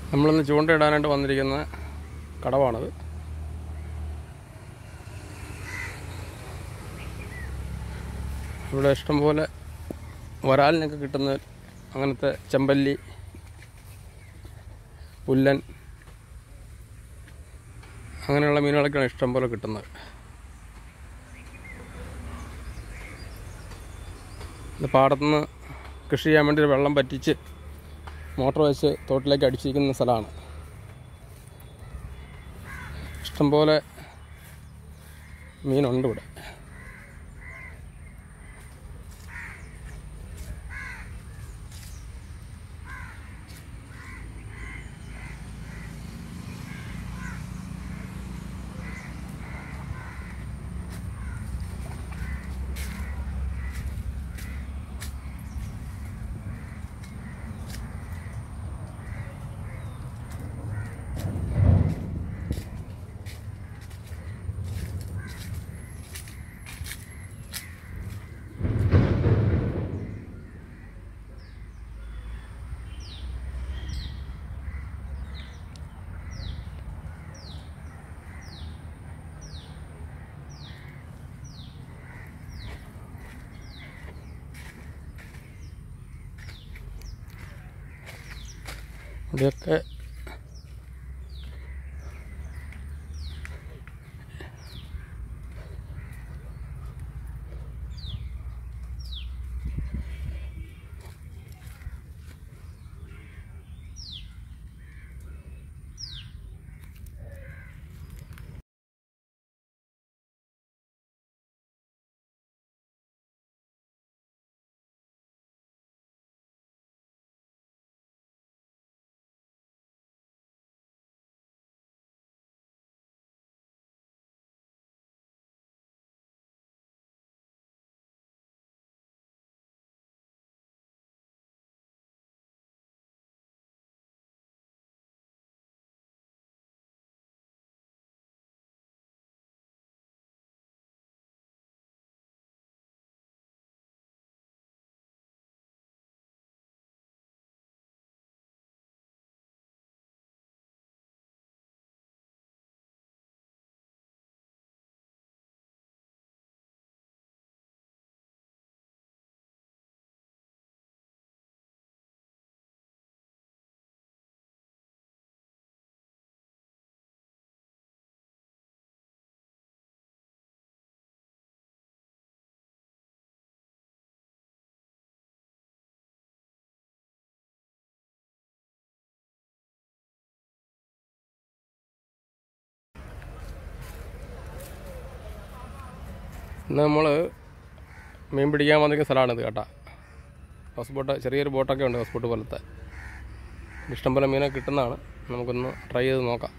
നമ്മളിന്ന് ചൂണ്ടയിടാനായിട്ട് വന്നിരിക്കുന്ന കടവാണത് ഇവിടെ ഇഷ്ടംപോലെ വരാലിനൊക്കെ കിട്ടുന്ന അങ്ങനത്തെ ചെമ്പല്ലി പുല്ലൻ അങ്ങനെയുള്ള മീനുകളൊക്കെയാണ് ഇഷ്ടംപോലെ കിട്ടുന്നത് ഇത് പാടത്തുനിന്ന് കൃഷി ചെയ്യാൻ വേണ്ടി ഒരു വെള്ളം പറ്റിച്ച് മോട്ടർ വെച്ച് തോട്ടിലേക്ക് അടിച്ചിരിക്കുന്ന സ്ഥലമാണ് ഇഷ്ടംപോലെ മീനുണ്ട് ഇവിടെ ഇവിടെയൊക്കെ ഇന്ന് നമ്മൾ മീൻ പിടിക്കാൻ വന്നിരിക്കുന്ന സ്ഥലമാണിത് കേട്ടോ ഹൗസ് ബോട്ട് ചെറിയൊരു ബോട്ടൊക്കെ ഉണ്ട് ഹൗസ് ബോട്ട് പോലത്തെ ഇഷ്ടംപോലെ മീനൊക്കെ കിട്ടുന്നതാണ് നമുക്കൊന്ന് ട്രൈ ചെയ്ത് നോക്കാം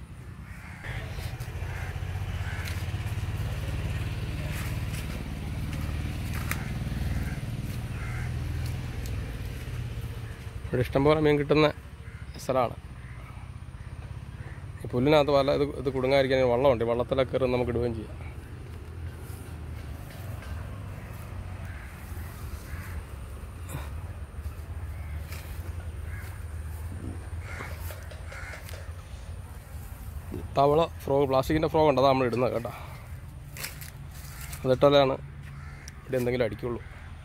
ഇവിടെ ഇഷ്ടംപോലെ മീൻ കിട്ടുന്ന സ്ഥലമാണ് ഈ പുല്ലിനകത്ത് പല ഇത് ഇത് കുടുങ്ങാതിരിക്കാൻ വള്ളമുണ്ട് ഈ വള്ളത്തിലൊക്കെ കയറി നമുക്ക് ഇടുകയും ചെയ്യാം തവള ഫ്രോഗ് പ്ലാസ്റ്റിക്കിൻ്റെ ഫ്രോഗ് ഉണ്ട് അതാണ് നമ്മൾ ഇടുന്നത് കേട്ടോ അതിട്ടാലാണ് ഇവിടെ എന്തെങ്കിലും അടിക്കുള്ളൂ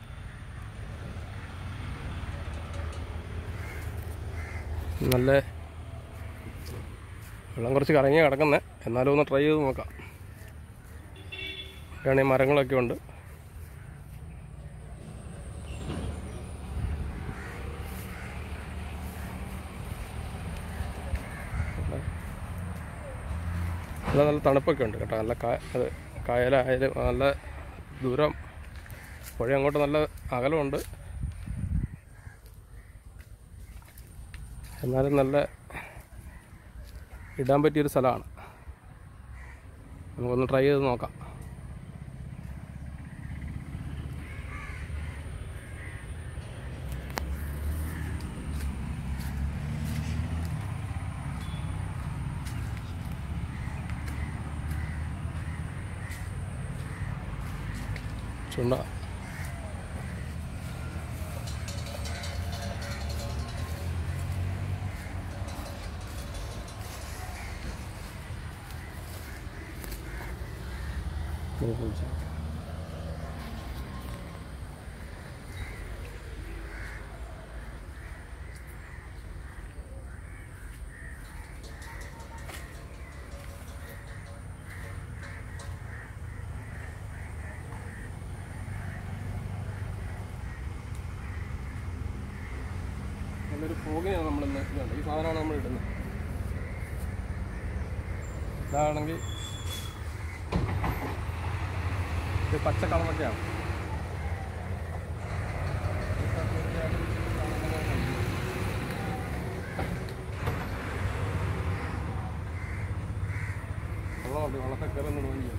നല്ല വെള്ളം കുറച്ച് കറങ്ങി കിടക്കുന്നത് എന്നാലും ഒന്ന് ട്രൈ ചെയ്ത് നോക്കാം ഇവിടെയാണെങ്കിൽ മരങ്ങളൊക്കെ ഉണ്ട് നല്ല നല്ല തണുപ്പൊക്കെ ഉണ്ട് കേട്ടോ നല്ല കാ അത് കായലായാലും നല്ല ദൂരം പുഴ അങ്ങോട്ട് നല്ല അകലമുണ്ട് എന്നാലും നല്ല ഇടാൻ പറ്റിയൊരു സ്ഥലമാണ് നമുക്കൊന്ന് ട്രൈ ചെയ്ത് നോക്കാം ചുണ്ട ചെറിയ പൂച്ച നല്ലൊരു ഫോഗിനാണ് നമ്മൾ ഇന്ന് ഇതുണ്ട് ഈ സാധനമാണ് നമ്മൾ ഇടുന്നത് ഇതാണെങ്കിൽ ഇത് പച്ച കളറൊക്കെയാണ് വെള്ളമുണ്ട് വെള്ളത്തെ കയറുന്നു തോന്നി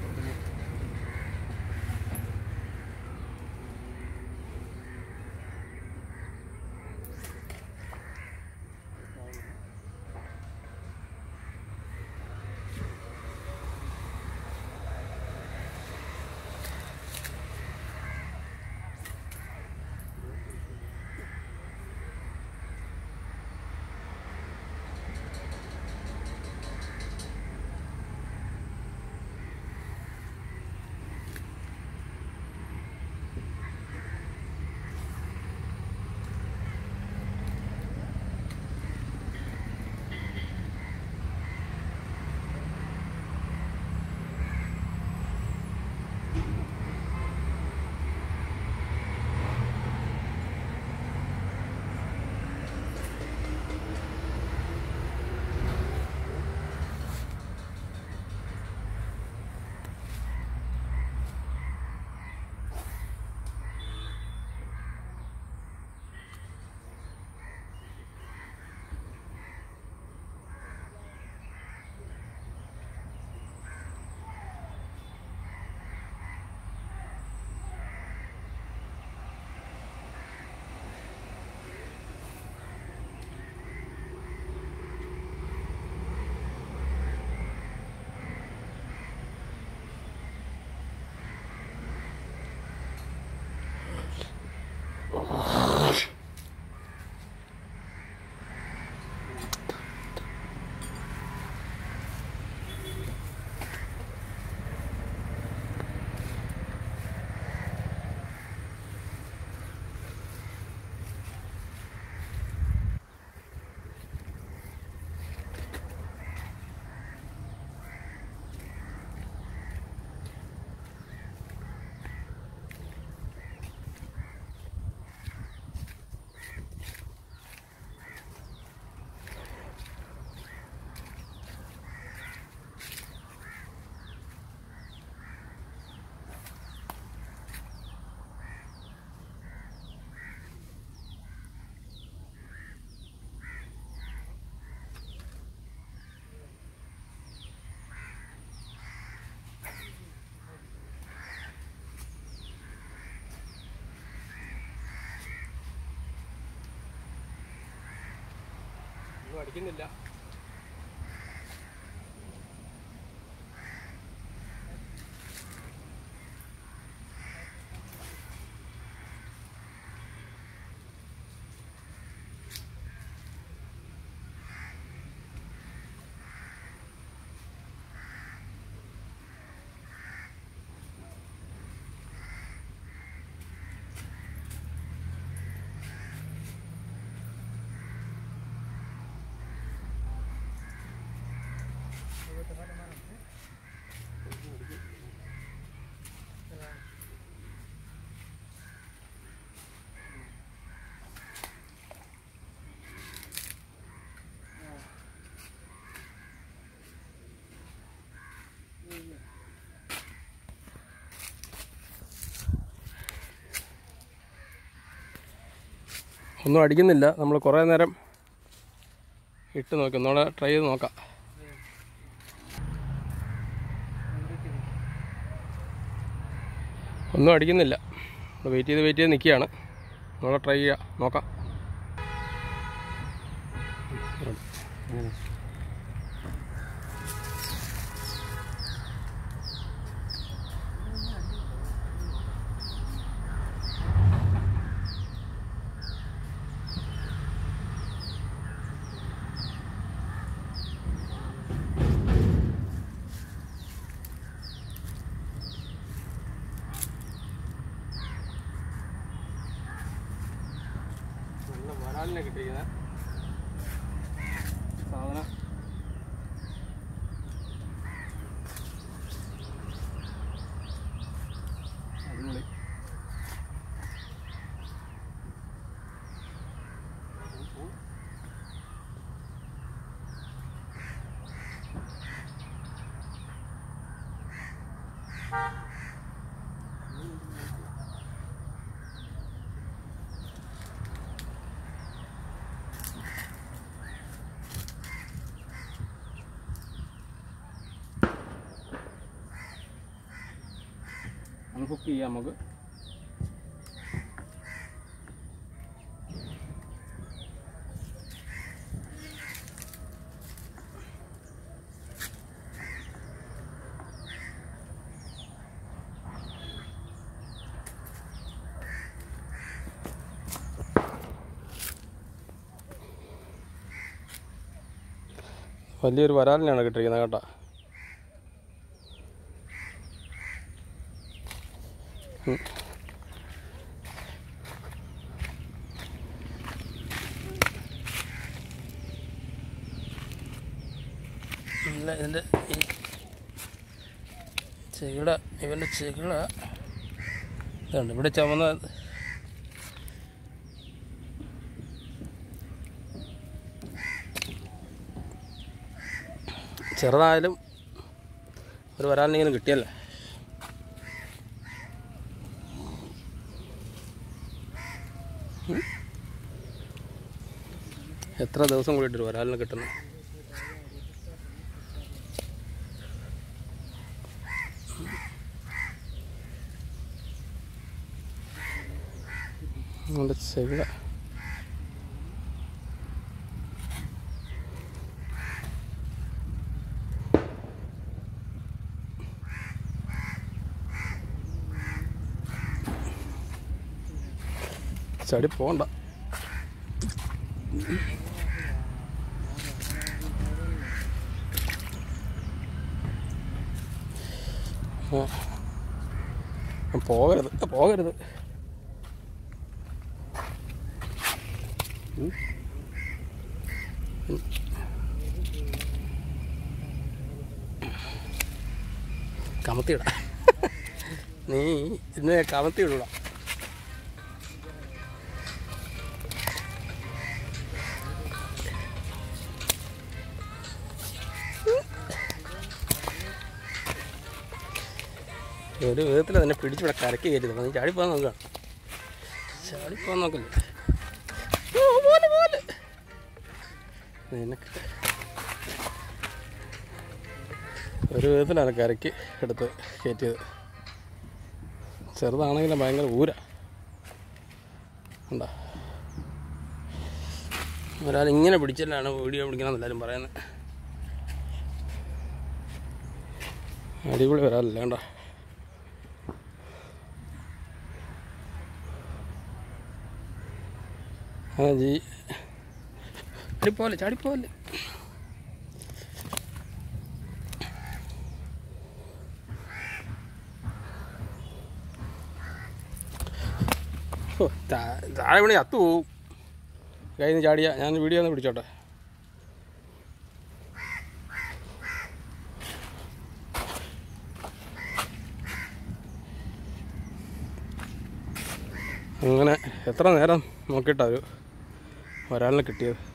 ഒന്നും അടിക്കുന്നില്ല ഒന്നും അടിക്കുന്നില്ല നമ്മൾ കുറേ നേരം ഇട്ട് നോക്കി ഒന്നുകൂടെ ട്രൈ ചെയ്ത് നോക്കാം ഒന്നും അടിക്കുന്നില്ല വെയിറ്റ് ചെയ്ത് വെയിറ്റ് ചെയ്ത് നിൽക്കുകയാണ് ഒന്നുകൂടെ ട്രൈ ചെയ്യാം നോക്കാം വരാലിനെ കിട്ടിയിരിക്കുന്നത് സാധനം അടിപൊളി അൺഹുക്ക് ചെയ്യാം നമുക്ക് വലിയൊരു വരാലിനാണ് കിട്ടിയിരിക്കുന്നത് കേട്ടോ ഉം. ഇല്ല ഇതിൻ്റെ ഈ ചെകിട ഇവൻ്റെ ചെകിട ഇതുണ്ട് ഇവിടെ ചുമന്ന ചെറുതായാലും ഒരു വരാലിനിങ്ങനെ കിട്ടിയല്ലേ ഉം. എത്ര ദിവസം കൂടിയിട്ട് ഒരു വരാലിനെ കിട്ടുന്നു നമ്മുടെ ചെവിട ചടി പോണ്ട ആ. പോകരുത് പോകരുത് ഉം. ഉം. കമത്തിയിട നീ ഇന്ന് കമത്തിയിടൂടാ ഒരു വിധത്തിൽ തന്നെ പിടിച്ചിവിടെ കരക്ക് കയറ്റുന്നു നീ ചാടിപ്പോകാൻ നോക്കുക ചാടിപ്പോകാൻ നോക്കല്ലേ ഓ, പോലെ പോലെ നിനക്ക് ഒരു വിധത്തിലാണ് കരക്ക് എടുത്ത് കയറ്റിയത് ചെറുതാണെങ്കിലും ഭയങ്കര ഊര ഉണ്ടാ ഒരാൾ ഇങ്ങനെ പിടിച്ചല്ലാണ് വീഡിയോ പിടിക്കണം എല്ലാവരും പറയുന്നത് അടിപൊളി വരാറില്ല കണ്ടോ ആ ജി ചാടിപ്പോലെ ചാടിപ്പോലെ ഓ, താ- താഴെ വീണി അത്തു പോവും കയ്യിൽ നിന്ന് ചാടിയ ഞാൻ വീഡിയോ ഒന്ന് പിടിച്ചോട്ടെ അങ്ങനെ എത്ര നേരം നോക്കിയിട്ടാ ഒരു ഒരാളിനെ കിട്ടിയത്